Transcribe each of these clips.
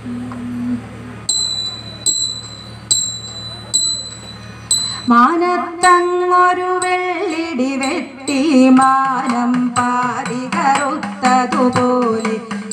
മാനത്തങ്ങൊരു വെള്ളിടി വെട്ടി മാനം പാതി കറുത്തതുപോലെ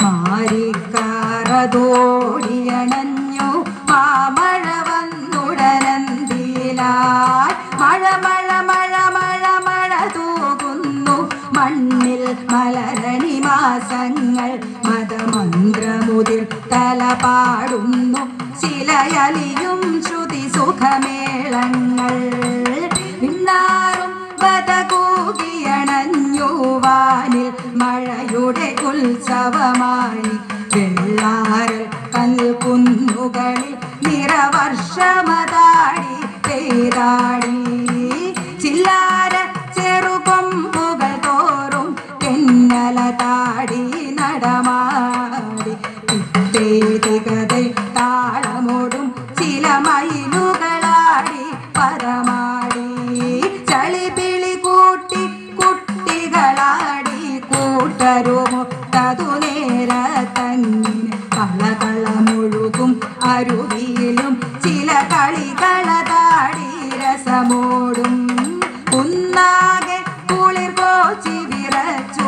മാരിക്കാറതോടിയണഞ്ഞു മാമഴ വന്നുടനന്തിലായി മഴ മഴ മഴ മഴ മഴ തൂകുന്നു മണ്ണിൽ മലരണി മാസങ്ങൾ മതമന്ത്രമുതിർ തല പാടുന്നു ശിലയലിയും ശ്രുതി സുഖമേളങ്ങൾ പിന്നാറും വതകൂകിയണഞ്ഞു വാനിൽ മഴയുടെ ഉത്സവമായി വെള്ളാരൽ കൽകുന്നുകളിൽ നിറവർഷമതാടി പേരാടി ചില്ലാര ചെറുകൊമ്പുകൾ തോറും തെന്നല താടി നടമാടി തികതെ താളമോടും ചില മയിലുകളാടി പരമാടി ചളിപിളി കൂട്ടി കുട്ടികളാടി കൂട്ടരുമൊത്തതു നേര തന്നിന് കളകളമൊഴുകും അരുവിയിലും ചില കളികളതാടി രസമോടും കുന്നാകെ കുളിർ കോച്ചി വിറച്ചു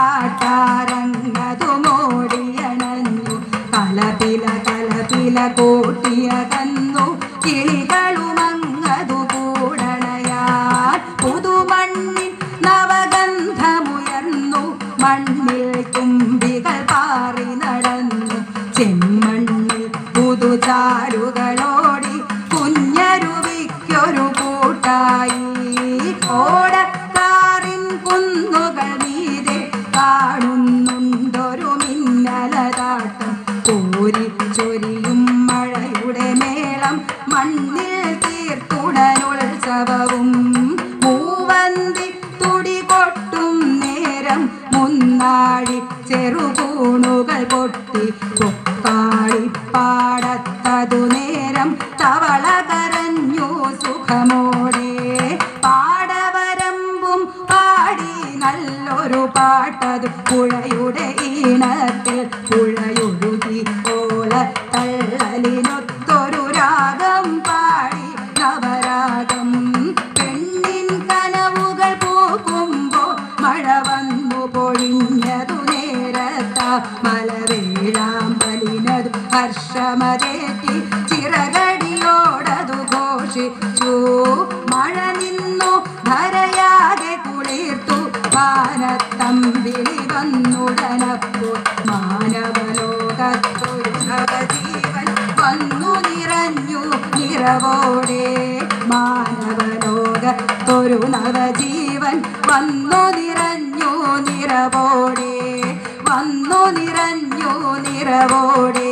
കാട്ടാരങ്ങതുമോടിയണഞ്ഞു കലപില കലപില കോട്ടിയകന്നു കിളികളുമങ്ങതു കൂടണയാൽ പുതുമണ്ണിൻ നവഗന്ധമുയർന്നു മണ്ണിൽ തുമ്പികൾ പാറി നടന്നു ചെമ്മണ്ണിൽ പുതുചാരുകളോടി കുഞ്ഞരുവിക്കൊരു കൂട്ടായി ഓടക്കാറിൻ കുന്നുകൾ മീതെ കാണുന്നുണ്ടൊരു മിന്നലതാട്ടം കോരി ചൊരിയും മഴയുടെ മേളം മണ്ണിൽ തീർത്തുടനുത്സവവും മൂവന്തി തുടി കൊട്ടും നേരം മുന്നാഴി ചെറുകൂണുകൾ പൊട്ടി കൊക്കാളിപ്പാടത്തതു നേരം തവള കരഞ്ഞു സുഖമോടെ പാടവരമ്പും പാടി നല്ലൊരു പാട്ടത് പുഴയുടെ ഈണത്തിൽ പുഴയൊഴുകി ഓല തള്ളലിനൊത്തൊരു രാഗം പാടി നവരാഗം പെണ്ണിൻ കനവുകൾ പൂക്കുമ്പോ മഴ വന്നു പൊഴിഞ്ഞതു നേരത്ത മലവേഴാമ്പലിനതു ഹർഷമതേറ്റി ചിറകടിയോടതു ഘോഷിച്ചു മഴ നിന്നു ധരയാകെ കുളിർത്തു മാനത്തമ്പിളി വന്നുടനപ്പോൾ മാനവലോകത്തൊരു നവജീവൻ വന്നു നിറഞ്ഞു നിറവോടെ മാനവലോകത്തൊരു നവജീവൻ വന്നു നിറഞ്ഞു നിറവോടെ വന്നു നിറഞ്ഞു നിറവോടെ